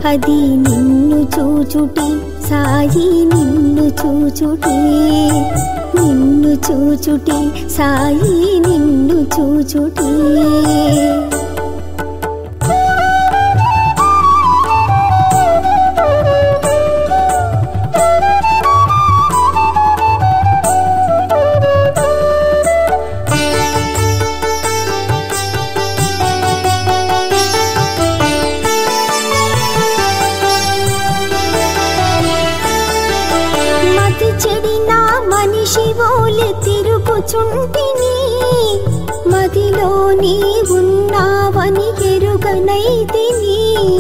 అది నిన్ను చూచుటి సాయి నిన్ను చూచుటి నిన్ను చూచుటి సాయి నిన్ను చూచుటి మతి చెడిన మనిషి ఓలి తిరుగుచుంటిని మదిలో నీ ఉన్నావని ఎరుగనైతిని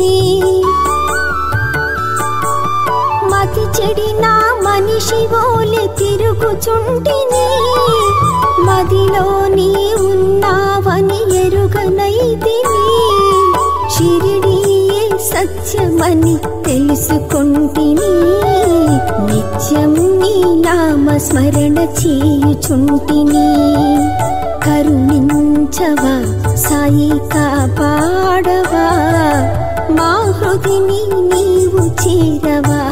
మతి చెడిన మనిషి ఓలి తిరుగుచుంటిని మదిలో నీ ఉన్నావని ఎరుగనైతిని షిరిడియే సత్యమని తెలుసుకుంటిని నిత్యం నీ నామ స్మరణ చేయుచుంటిని కరుణించవా సాయి కాపాడవా మా హృదిని నీవు చేరవా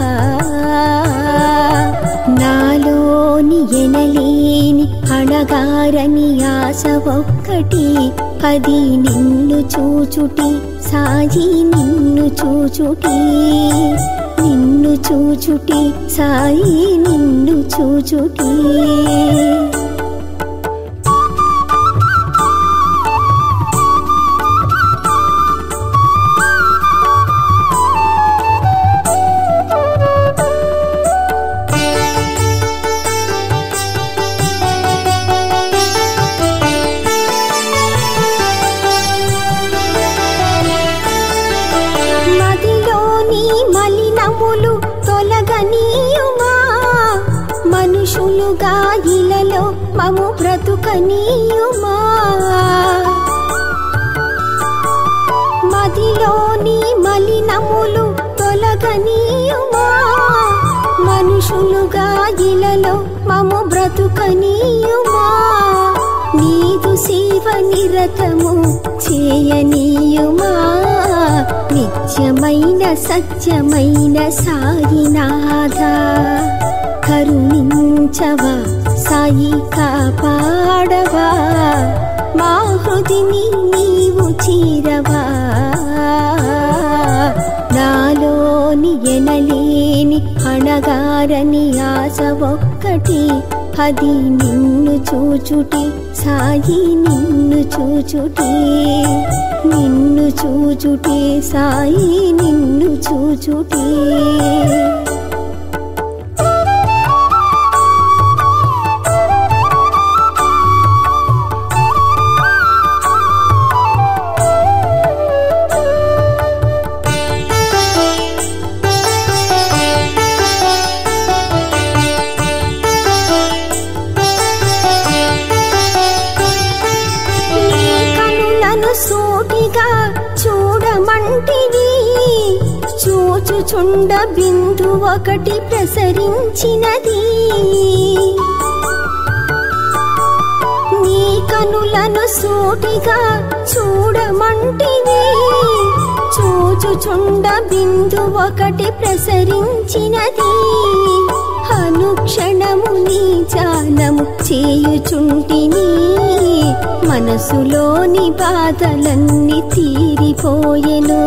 నాలోని ఎనలేని అణగారని ఆశ ఒక్కటి అది నిన్ను చూచుటి సాయి నిన్ను చూచుటి నిన్ను చూచుటి సాయి నిన్ను చూచుటి మదిలోని మలినములు తొలగనీయుమా మనుషులుగా ఇలలో మము బ్రతుకనీయుమా మదిలోని మలినములు తొలగనీయుమా మనుషులుగా ఇలలో మము బ్రతుకనీయుమా నీదు శివ నిరతము చేయనీయుమా నిత్యమైన సత్యమైన సాయినాథ కరుణించవా సాయి కాపాడవా మా హృదిని నీవు చీరవా నాలోని ఎనలేని అణగారని ఆశ ఒక్కటి అది నిన్ను చూచుటి సాయి నిన్ను చూచుటి నిన్ను చూచుటి సాయి నిన్ను చూచుటి నీ కనులను సూటిగా చూడమంటివి చూచుచుండ బిందు ఒకటి ప్రసరించినది నీ కనులను సూటిగా చూడమంటివి చూచుచుండ బిందు ఒకటి ప్రసరించినది అనుక్షణము నీ జానము చేయుచుంటిని మనసులోని బాధలన్నీ తీరిపోయెను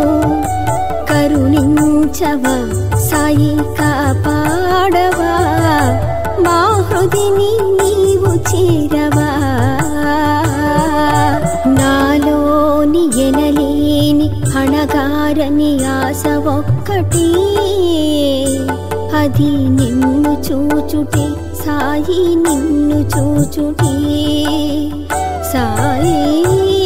కరుణించవా సాయి కాపాడవా మా హృదిని నీవు చేరవా నాలోని ఎనలేని అణగారని ఆశ ఒక్కటి అది నిన్ను చూచుటే సాయి నిన్ను చూచుటే సాయి